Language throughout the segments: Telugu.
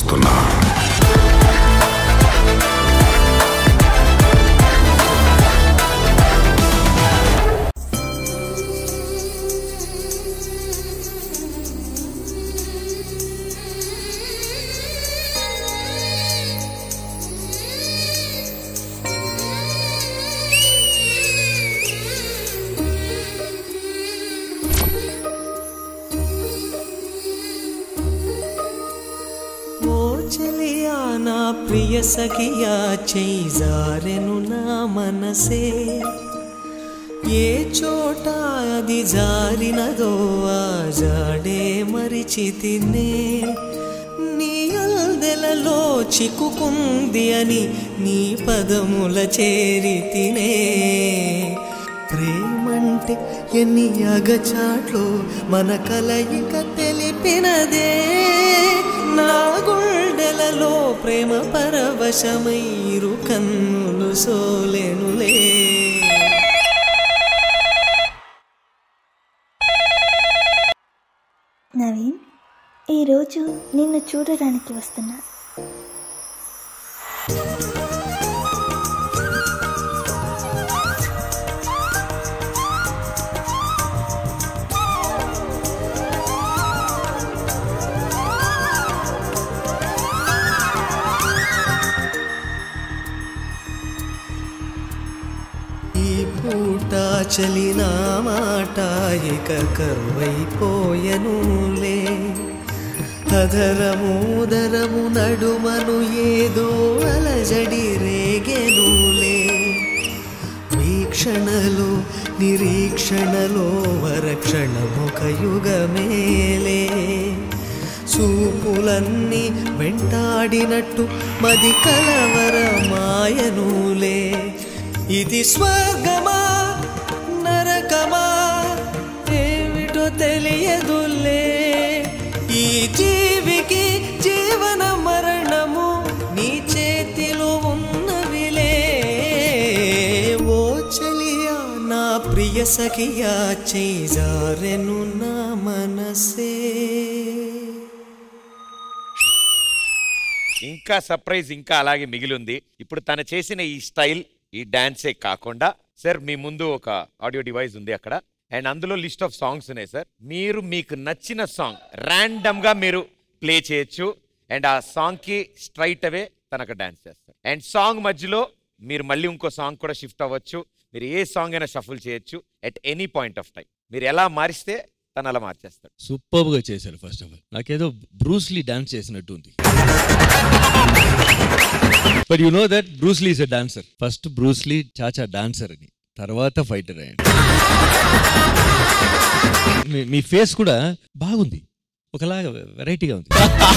వస్తున్నా ఓ చెలియా నా ప్రియ సఖియా చేజారెను నా మనసే ఏ చోట అది జారినదో ఆ జాడే మరిచితినే నీ అల్దెలలో చిక్కుకుంది అని నీ పదముల చేరి తినే ప్రేమంటే ఎన్ని అగచాట్లు మన కలయిక తెలిపినదే నా గుండెలలో ప్రేమ పరవశమైరు కన్నులు సోలెనులే నవీన్ ఈరోజు నిన్ను చూడడానికి వస్తున్నా ఈ పూట చలిన మాట ఇక కరువైపోయనులే అధరముదరము నడుమను ఏదో అలజడి రేగెనులే వీక్షణలో నిరీక్షణలో వరక్షణముఖ యుగమేలే చూపులన్నీ వెంటాడినట్టు మది కలవరమాయనులే ఇది స్వర్గమా నరకమా ఏమిటో తెలియదులే ఈ జీవికి జీవన మరణము నీ చేతిలో ఉన్నవిలే ఓ చలియా నా ప్రియ సఖియా చేజారెను నా మనసే ఇంకా సర్ప్రైజ్ ఇంకా అలాగే మిగిలి ఉంది ఇప్పుడు తను చేసిన ఈ స్టైల్ ఈ డాన్సే కాకుండా సార్ మీ ముందు ఒక ఆడియో డివైస్ ఉంది అక్కడ అండ్ అందులో లిస్ట్ ఆఫ్ సాంగ్స్ ఉన్నాయి సార్ మీరు మీకు నచ్చిన సాంగ్ ర్యాండమ్ గా మీరు ప్లే చేయొచ్చు అండ్ ఆ సాంగ్ కి స్ట్రైట్ అవే తనకు డాన్స్ చేస్తారు అండ్ సాంగ్ మధ్యలో మీరు మళ్ళీ ఇంకో సాంగ్ కూడా షిఫ్ట్ అవ్వచ్చు మీరు ఏ సాంగ్ అయినా షఫుల్ చేయొచ్చు at any point of time మీరు ఎలా మారిస్తే తను అలా మార్చేస్తాడు సూపర్ గా చేశారు ఫస్ట్ ఆఫ్ ఆల్ నాకేదో బ్రూస్లీ డాన్స్ చేసినట్టు ఉంది but you know that Bruce Lee is a dancer first Bruce Lee cha cha dancer అని తర్వాత ఫైటర్ అయ్యాడు మీ- మీ ఫేస్ కూడా బాగుంది ఒకలాగా వెరైటీగా ఉంది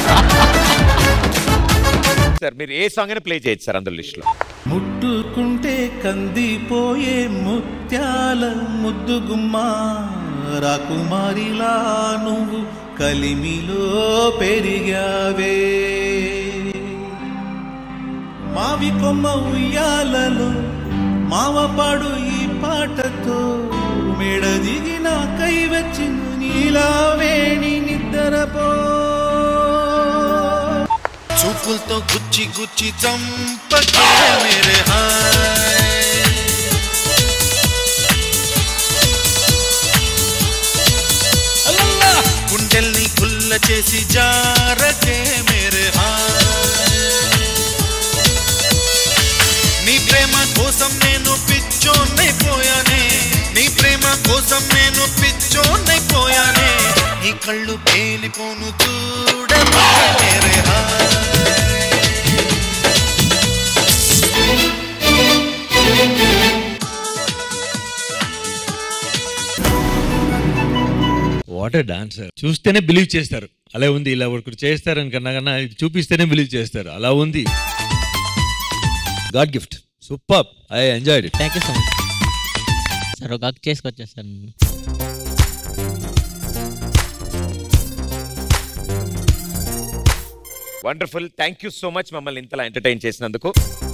సార్ మీరు ఏ సాంగ్ అయినా ప్లే చేయొచ్చు సార్ అందులో లిస్ట్లో ముట్టుకుంటే కందిపోయే ముత్యాల ముద్దుగుమ్మా రాకుమారిలా నువ్వు కలిమిలో పెరిగావే మావి కొమ్మ ఉయ్యాలలో మావపాడు ఈ పాటతో మెడ దిగిన కై వచ్చిన నీలావేణి నిద్రపో చూపులతో గుచ్చి గుచ్చి చంపకే మేరే హాయ్ అల్లల్లా! గుండెల్ని గుల్ల చేసి జారకే మేరే హాయ్ నీ ప్రేమ కోసం నేను పిచ్చోన్నైపోయానే నీ ప్రేమ కోసం నేను పిచ్చోన్నైపోయానే నీ కళ్ళు పేలిపోను చూడకే మేరే హాయ్ వాట్ ఏ డాన్సర్ చూస్తేనే బిలీవ్ చేస్తారు అలా ఉంది ఇలా ఒకరు చేస్తారని కన్నా కన్నా ఇది చూపిస్తేనే బిలీవ్ చేస్తారు అలా ఉంది god gift super I enjoyed it thank you so much sir ఒక హక్ చేసుకొచ్చేస్తాను wonderful thank you so much మమ్మల్ని ఇంతలా ఎంటర్టైన్ చేసినందుకు